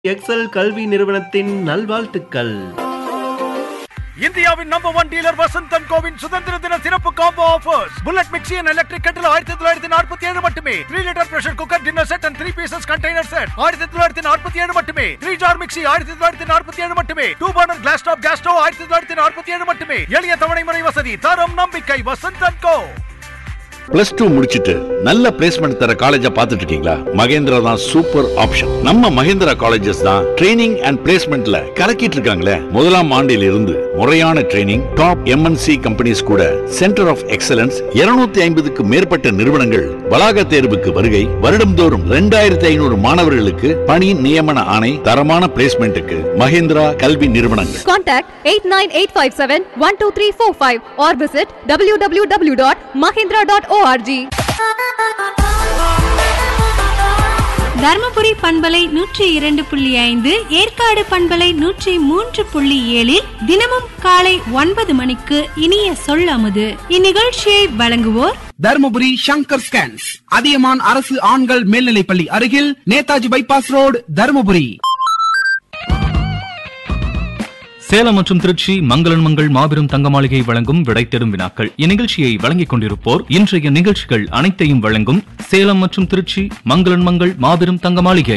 XL கல்வி நிறுவனத்தின் நல்வாழ்த்துக்கள் இந்தியாவின் நம்பர் ஒன் டீலர் வசந்தன் கோவின் சுதந்திர தின சிறப்பு combo offers bullet mixie and electric கட்டில் ஆயிரத்தி தொள்ளாயிரத்தி நாற்பத்தி ஏழு மட்டுமே three litre pressure cooker dinner set and three pieces container set ஆயிரத்தி தொள்ளாயிரத்தி நாற்பத்தி ஏழு மட்டுமே த்ரீ ஜார் மிக்சி ஆயிரத்தி தொள்ளாயிரத்தி நாற்பத்தி ஏழு மட்டுமே two burner glass top gas stove ஆயிரத்தி தொள்ளாயிரத்தி நாற்பத்தி ஏழு மட்டுமே எளிய தவணை முறை வசதி தரம் நம்பிக்கை வசந்தன் கோ பிளஸ் டூ முடிச்சிட்டு நல்ல பிளேஸ்மெண்ட் தர காலேஜ பாத்துட்டு இருக்கீங்களா மகேந்திரா தான் சூப்பர் ஆப்ஷன் நம்ம மகேந்திரா காலேஜஸ் தான் ட்ரைனிங் அண்ட் பிளேஸ்மெண்ட்ல கலக்கிட்டு இருக்காங்களே முதலாம் ஆண்டில் இருந்து முறையான ட்ரைனிங் டாப் எம்என்சி கம்பெனிஸ் கூட சென்டர் ஆஃப் எக்ஸலன்ஸ் 250 ஐம்பதுக்கு மேற்பட்ட நிறுவனங்கள் வளாக தேர்வுக்கு வருகை வருடம்தோறும் ரெண்டாயிரத்தி ஐநூறு மாணவர்களுக்கு பணி நியமன ஆணை தரமான பிளேஸ்மெண்ட்டுக்கு மகேந்திரா கல்வி நிறுவனங்கள் Contact 89857-12345 or visit www.mahindra.org. Dharmapuri பண்பலை நூற்றி இரண்டு புள்ளி ஐந்து ஏற்காடு பண்பலை நூற்றி மூன்று புள்ளி ஏழில் தினமும் காலை ஒன்பது மணிக்கு இனிய சொல்லமுது இந்நிகழ்ச்சியை வழங்குவோர் தர்மபுரி சங்கர் ஸ்கேன்ஸ் அதியமான் அரசு ஆண்கள் மேல்நிலைப்பள்ளி அருகில் நேதாஜி பைபாஸ் ரோடு தர்மபுரி சேலம் மற்றும் திருச்சி மங்களன் மங்கள் மாபெரும் தங்க மாளிகை வழங்கும் விடை தேடும் வினாக்கள் இந்நிகழ்ச்சியை வழங்கிக் கொண்டிருப்போர் இன்றைய நிகழ்ச்சிகள் அனைத்தையும் வழங்கும் சேலம் மற்றும் திருச்சி மங்களன் மங்கள் மாபெரும் தங்க மாளிகை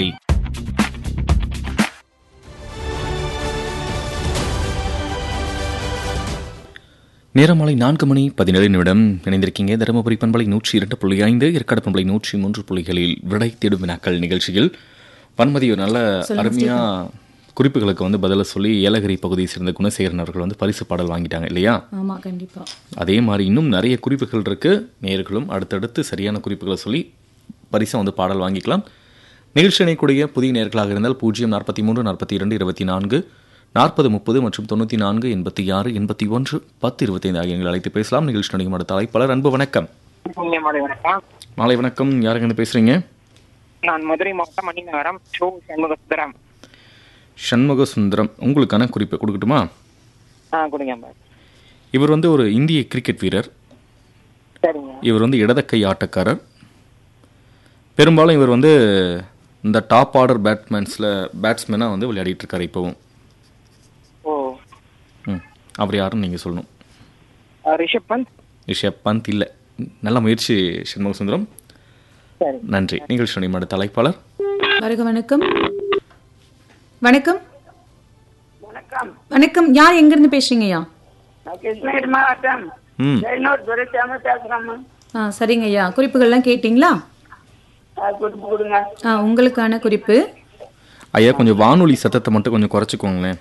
நேரமாலை நான்கு மணி பதினேழு நிமிடம் இணைந்திருக்கீங்க தருமபுரி பண்பலை நூற்றி இரண்டு புள்ளி ஐந்து ஏற்காடு பண்பலை நூற்றி மூன்று புள்ளிகளில் விடை தேடும் வினாக்கள் நிகழ்ச்சியில் வன்மதி ஒரு நல்ல அருமையா குறிப்புகளுக்கு வந்து பதில சொல்லி ஏலகிரி பகுதியை சேர்ந்த குணசேகரன் அவர்கள் வந்து பரிசு பாடல் வாங்கிட்டாங்க இல்லையா ஆமா கண்டிப்பா அதே மாதிரி இன்னும் நிறைய குறிப்புகள் இருக்கு நேயர்களும் அடுத்தடுத்து சரியான குறிப்புகளை சொல்லி பரிசை வந்து பாடல் வாங்கிக்கலாம் நிகழ்ச்சி இணைக்கூடிய புதிய நேர்களாக இருந்தால் பூஜ்ஜியம் நாற்பத்தி மூன்று நாற்பத்தி இரண்டு இருபத்தி நான்கு நாற்பது முப்பது மற்றும் தொண்ணூற்றி நான்கு எண்பத்தி ஆறு எண்பத்தி ஒன்று பத்து இருபத்தைந்து ஆகிய எங்களை அழைத்து பேசலாம் நிகழ்ச்சி நடிக்கும் அடுத்த அழைப்பாளர் அன்பு வணக்கம் மாலை வணக்கம் மாலை வணக்கம் யாருங்க பேசுறீங்க நான் மதுரை மாவட்டம் மணிநகரம் ஷோ சண்முக சுந்தரம் சண்முக சுந்தரம் உங்களுக்கான குறிப்பை கொடுக்கட்டுமா ஆ கொடுங்க பாய் இவர் வந்து ஒரு இந்திய கிரிக்கெட் வீரர் சரிங்க இவர் வந்து இடதக்கை ஆட்டக்காரர் பெரும்பாலும் இவர் வந்து இந்த டாப் ஆர்டர் பேட்ஸ்மேன்ஸில் பேட்ஸ்மேனாக வந்து விளையாடிட்டு இருக்காரு இப்போவும் ஓ ம் அவர் யாருன்னு நீங்கள் சொல்லணும் ஆ, ரிஷப் பந்த் ரிஷப் பந்த் இல்லை நல்ல முயற்சி சண்முக சுந்தரம் சரி நன்றி நிகழ்ச்சி மட தலைப்பாளர் வருக வணக்கம் வணக்கம் வணக்கம் யார் எங்க இருந்து பேசுறீங்கய்யா நான் கிருஷ்ணகிரி மாவட்டம் ம் ஜெயனூர் துரைசாமி பேசுகிறேம்மா ஆ சரிங்க ஐயா குறிப்புகள்லாம் கேட்டிங்களா குறிப்பு கொடுங்க ஆ உங்களுக்கான குறிப்பு ஐயா கொஞ்சம் வானொலி சத்தத்தை மட்டும் கொஞ்சம் குறைச்சிக்கோங்களேன்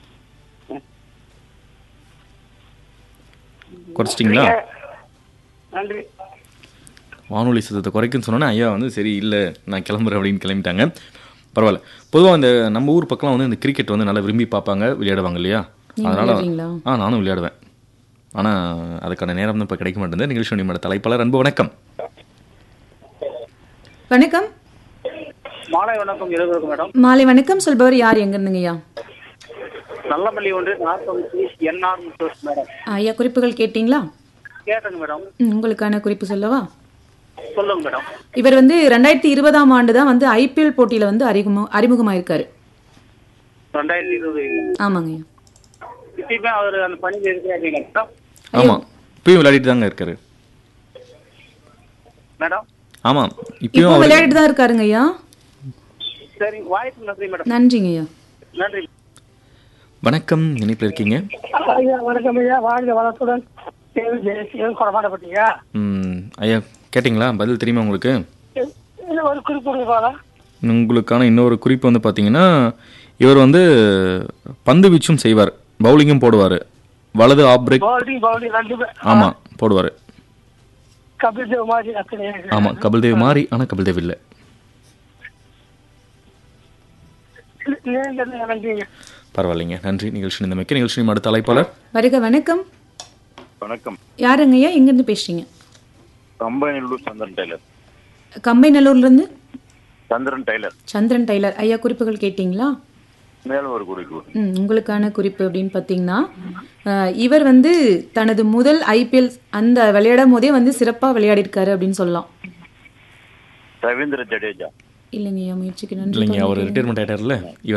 குறைச்சிட்டிங்களா நன்றி வானொலி சத்தத்தை குறைக்குன்னு சொன்னோன்னே ஐயா வந்து சரி இல்லை நான் கிளம்புறேன் அப்படின்னு கிளம்பிட்டாங்க பரவாயில்ல பொதுவாக இந்த நம்ம ஊர் பக்கம் வந்து இந்த கிரிக்கெட் வந்து நல்லா விரும்பி பார்ப்பாங்க விளையாடுவாங்க இல்லையா நீங்க அதனால விளையாடுறீங்களா? ஆ நானும் விளையாடுவேன் ஆனால் அதுக்கான நேரம் தான் இப்போ கிடைக்க மாட்டேங்குது நிகழ்ச்சி நம்மளோட தலைப்பாளர் அன்பு வணக்கம் வணக்கம் மாலை வணக்கம் இருவருக்கும் மேடம் மாலை வணக்கம் சொல்பவர் யார் எங்க இருந்துங்கய்யா நல்லமல்லி ஒன்று நாற்பது என்ஆர் முத்தோஸ் மேடம் ஆ, ஐயா குறிப்புகள் கேட்டிங்களா கேட்டுங்க மேடம் ம், உங்களுக்கான குறிப்பு சொல்லவா சொல்லுங்க மேடம் இவர் வந்து ரெண்டாயிரத்தி இருபதாம் ஆண்டு தான் வந்து ஐபிஎல் போட்டியில வந்து அறிமுகம் அறிமுகமாயிருக்காரு ரெண்டாயிரத்தி இருபது ஆமாங்க ஐயா இப்பயுமே அவர் அந்த பணியில் இருக்கிறாரு மேடம் ஆமாம் இப்பயும் விளையாடிட்டு தாங்க இருக்காரு மேடம் ஆமாம் இப்போ இப்பயும் அவர் விளையாடிட்டு தான் இருக்காருங்க ஐயா சரி வாய்ப்பு நன்றி மேடம் நன்றிங்க ஐயா நன்றி வணக்கம் இணைப்பில் இருக்கீங்க ஐயா வணக்கம் ஐயா வாழ்க வளத்துடன் தேவி கொடமாட்டப்பட்டீங்க ம், ஐயா கேட்டிங்களா பதில் தெரியுமா உங்களுக்கு இல்லை ஒரு குறிப்பு கொடுப்பாளா உங்களுக்கான இன்னொரு குறிப்பு வந்து பார்த்தீங்கன்னா இவர் வந்து பந்து வீச்சும் செய்வார் பவுலிங்கும் போடுவார் வலது ஆப் பிரேக் பவுலிங் பவுலிங் ரெண்டு பேர் ஆமாம் போடுவார் கபில் தேவ் மாதிரி அத்தனை ஆமாம் கபில் தேவ் மாதிரி ஆனால் கபில் தேவ் இல்லை நீங்க நன்றிங்க பரவாயில்லைங்க நன்றி நிகழ்ச்சி இந்த மிக்க நிகழ்ச்சி அடுத்த அழைப்பாளர் வருக வணக்கம் வணக்கம் யாருங்க ஐயா எங்க இருந்து பேசுறீங்க கம்பைநல்லூர் சந்திரன் டெய்லர் கம்பைநல்லூர்ல இருந்து சந்திரன் டெய்லர் சந்திரன் டைலர் ஐயா குறிப்புகள் கேட்டிங்களா மேலும் ஒரு குறிப்பு ம், உங்களுக்கான குறிப்பு அப்படின்னு பார்த்தீங்கன்னா அஹ், இவர் வந்து தனது முதல் ஐபிஎல் அந்த விளையாடும் போதே வந்து சிறப்பாக விளையாடிருக்காரு அப்படின்னு சொல்லலாம் ரவீந்திர ஜடேஜா இல்லைங்க ஐயா முயற்சிக்கு நன்றி இல்லைங்க அவர் தொடர்ந்து ரிட்டையர்மெண்ட் ஆயிட்டார்ல இவர்